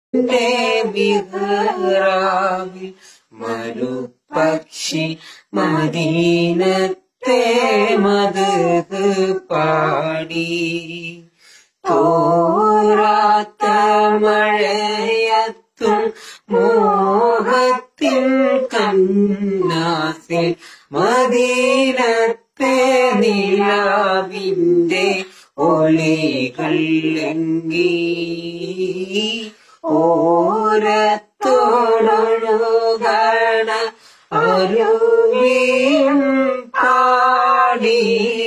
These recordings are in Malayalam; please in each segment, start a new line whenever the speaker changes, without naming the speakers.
വിഹറാവിൽ മരുപക്ഷി മദീനത്തെ മത് പാടി തോരാത്ത മഴയത്തും മോഹത്തിൻ കന്നാസിൽ മദീനത്തെ നിലാവിന്റെ ഒളികൾ എങ്കി ഓരത്തോടൊഴുകണ അരുവിയും പാടി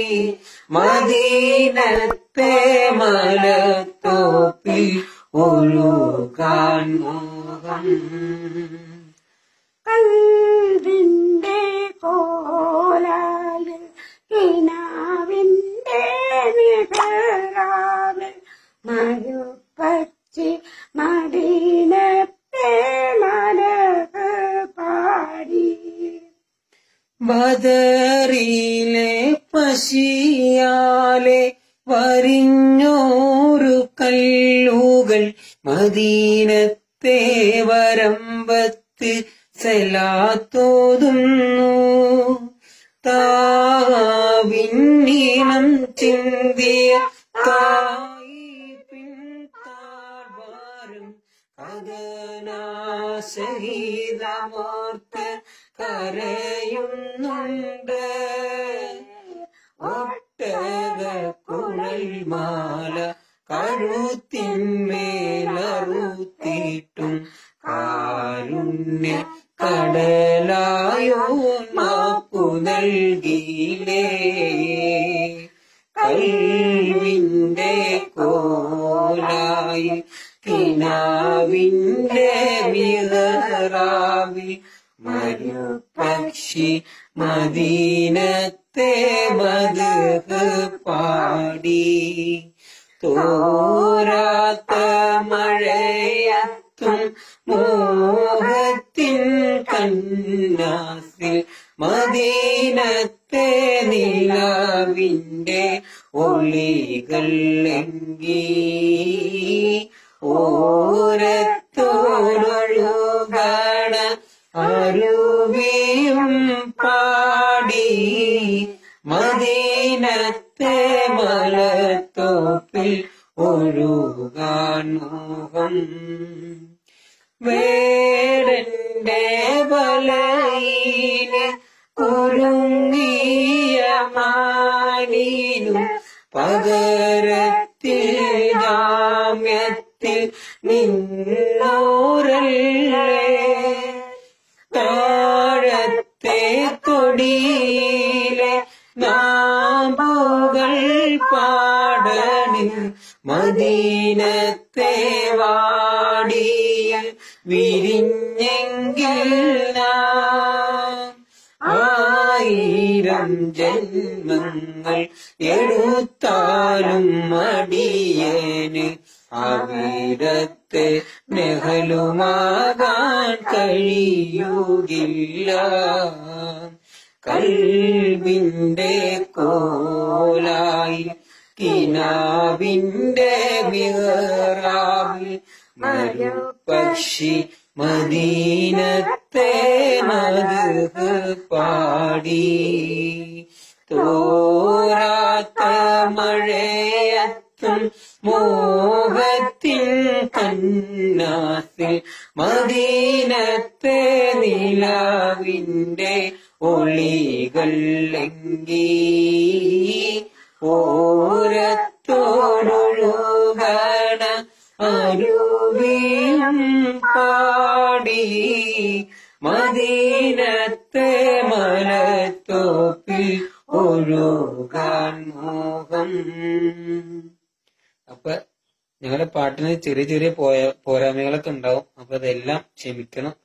മദീനത്തെ മലത്തോപ്പിൽ ഒഴുകാൻ മോഹം
കൽവിന്റെ കോലാല് കിനാവിന്റെ നിഴലാല് മരുപ്പച്ചി മദീനത്തെ മനക് പാടി
ബദറിലെ പശിയാലെ വരിഞ്ഞോരു കല്ലുകൾ മദീനത്തെ വരമ്പത്ത് സെലാത്തോതുന്നു താവിന്നീണം ചിന്തിയ തായി പിൻതാഴ്വാരും കഥനാശഹീതമോർത്ത് കരയുന്നുണ്ട് ഒട്ടക കുഴൽ മാല കഴുത്തിന്മേലറുത്തിട്ടും കാരുണ്യ കടലായോ മാപ്പു നൽകിയിലേ കൽവിന്റെ കോലായി കിനാവിന്റെ മിതറാവിൽ മരുപക്ഷി മദീനത്തെ മത് പാടി തോരാത്ത മഴയത്തും മോഹത്തിൻ കന്നാസിൽ മദീനത്തെ നിലാവിന്റെ ഒളികൾ എങ്കി ഓരത്തോടൊഴുകണ അരുവിയും പാടി മദീനത്തെ മലത്തോപ്പിൽ ഒഴുകാൻ മോഹം വേടന്റെ വലയില് കുരുങ്ങിയ മാനിനും പകരത്തിൽ ജാമ്യത്തിൽ നിന്നോരല്ലേ താഴത്തെ തൊടിയിലെ നാമ്പുകൾ പാടണിൽ മദീനത്തെ വാടിയിൽ വിരിഞ്ഞെങ്കിൽ നാം ആയിരം ജന്മങ്ങൾ എടുത്താലും മടിയേന് അവിടത്തെ നെഹലുമാകാൻ കഴിയുകില്ല കൽവിന്റെ കോലായി കിനാവിന്റെ മിഹറാവിൽ മരുപക്ഷി മദീനത്തെ മത് പാടി തോരാത്ത മഴയത്തും മോഹത്തിൻ കന്നാസിൽ മദീനത്തെ നിലാവിന്റെ ഒളികൾ എങ്കി ഓരത്തോടൊഴുകണ അരുവിയും പാടി മദീനത്തെ മലത്തോപ്പിൽ ഒഴുകാൻ മോഹം അപ്പൊ ഞങ്ങളുടെ പാട്ടിന് ചെറിയ ചെറിയ പോയ പോരായ്മകളൊക്കെ ഉണ്ടാവും അപ്പൊ അതെല്ലാം ക്ഷമിക്കണം